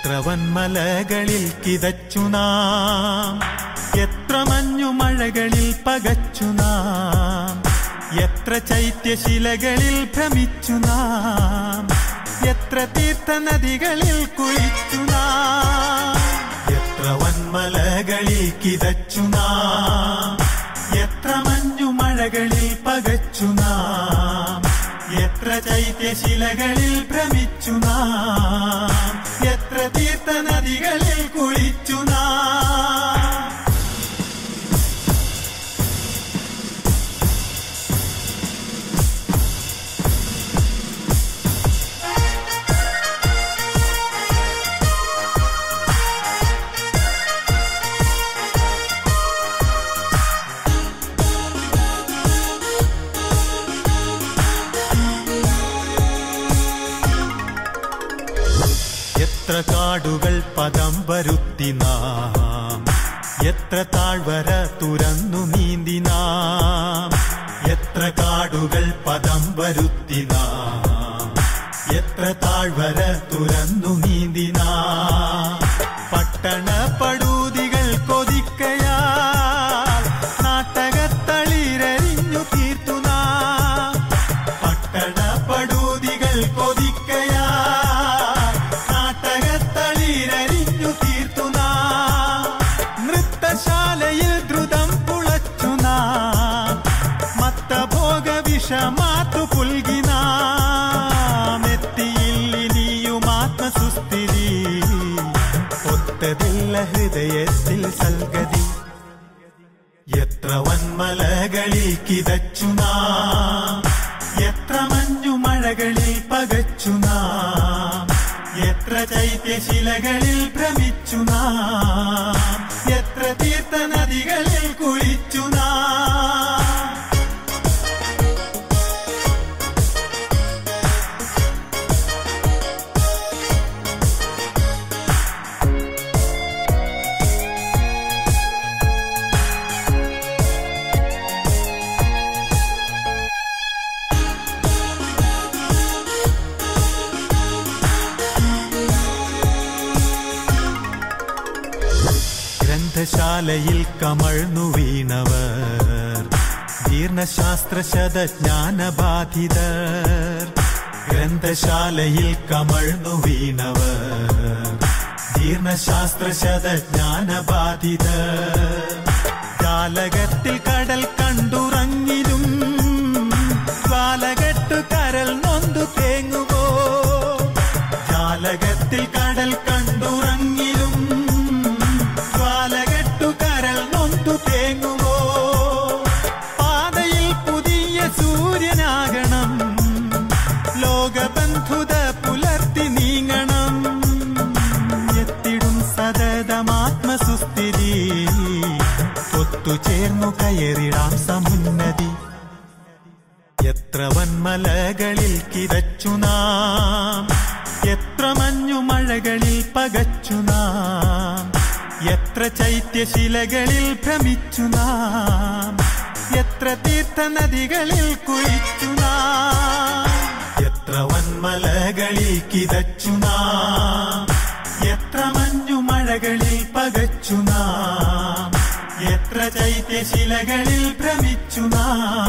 എത്ര വന്മലകളിൽ കിതച്ചു നാം എത്ര മഞ്ഞുമഴകളിൽ പകച്ചു നാം എത്ര ചൈത്യശിലകളിൽ ഭ്രമിച്ചു നാം എത്ര തീർത്ഥനദികളിൽ കുളിച്ചു നാം എത്ര വന്മലകളിൽ കിതച്ചു നാം എത്ര മഞ്ഞുമഴകളിൽ പകച്ചു നാം എത്ര ചൈത്യശിലകളിൽ ഭ്രമിച്ചു നാം എത്ര തീർത്ഥനദികളിൽ കുളിച്ചു നാം എത്ര കാടുകൾ പദം വരുത്തി നാം എത്ര താഴ്വര തുറന്നു നീന്തി നാം എത്ര കാടുകൾ പദം വരുത്തി നാം എത്ര താഴ്വര തുറന്നു നീന്തി നാം പട്ടണ പടൂതികൾ കൊതിക്കയാൽ നാട്ടകത്തളിരരിഞ്ഞു തീർത്തു നാം പട്ടണ പടൂതികൾ കൊതിക്കയാൽ നാട്ടകത്തളിരരിഞ്ഞു തീർത്തു നാം നൃത്തശാലയിൽ ദ്രുതം പുളച്ചു നാം മത്തഭോഗ വിഷമാത്തു പുൽകി നാം എത്തിയില്ലിനിയും ആത്മസുസ്ഥിതി ഒത്തതില്ല ഹൃദയത്തിൽ സൽഗതി എത്ര വന്മലകളിൽ കിതച്ചു നാം എത്ര മഞ്ഞുമഴകളിൽ പകച്ചു നാം എത്ര ചൈത്യശിലകളിൽ ഭ്രമിച്ചു നാം എത്ര തീർത്ഥനദികളിൽ കുളിച്ചു നാം ഗ്രന്ഥശാലയിൽ കമഴ്ന്നു വീണവർ ജീർണശാസ്ത്ര ശതജ്ഞാനബാധിതർ ഗ്രന്ഥശാലയിൽ കമഴ്ന്നു വീണവർ ജീർണശാസ്ത്ര ശതജ്ഞാനബാധിതർ ജാലകത്തിൽ കടൽ കണ്ടുറങ്ങിലും ജ്വാലകെട്ടു കരൽ നൊന്തു തേങ്ങുവോ ജാലകത്തിൽ കടൽ കണ്ടുറങ്ങിലും ജ്വാലകെട്ടു കരൽ നൊന്തു തേങ്ങുവോ പാതയിൽ പുതിയ സൂര്യനാകണം ലോകബന്ധുത പുലർത്തി നീങ്ങണം എത്തിടും സതതമാത്മസുസ്ഥിതി ഒത്തുചേർന്നു കയറിടാം സമുന്നതി എത്ര വന്മലകളിൽ കിതച്ചു നാം എത്ര മഞ്ഞുമഴകളിൽ പകച്ചു നാം എത്ര ചൈത്യശിലകളിൽ ഭ്രമിച്ചു നാം എത്ര തീർത്ഥനദികളിൽ കുളിച്ചു നാം എത്ര വന്മലകളിൽ കിതച്ചു നാം എത്ര മഞ്ഞുമഴകളിൽ പകച്ചു നാം എത്ര ചൈത്യശിലകളിൽ ഭ്രമിച്ചു നാം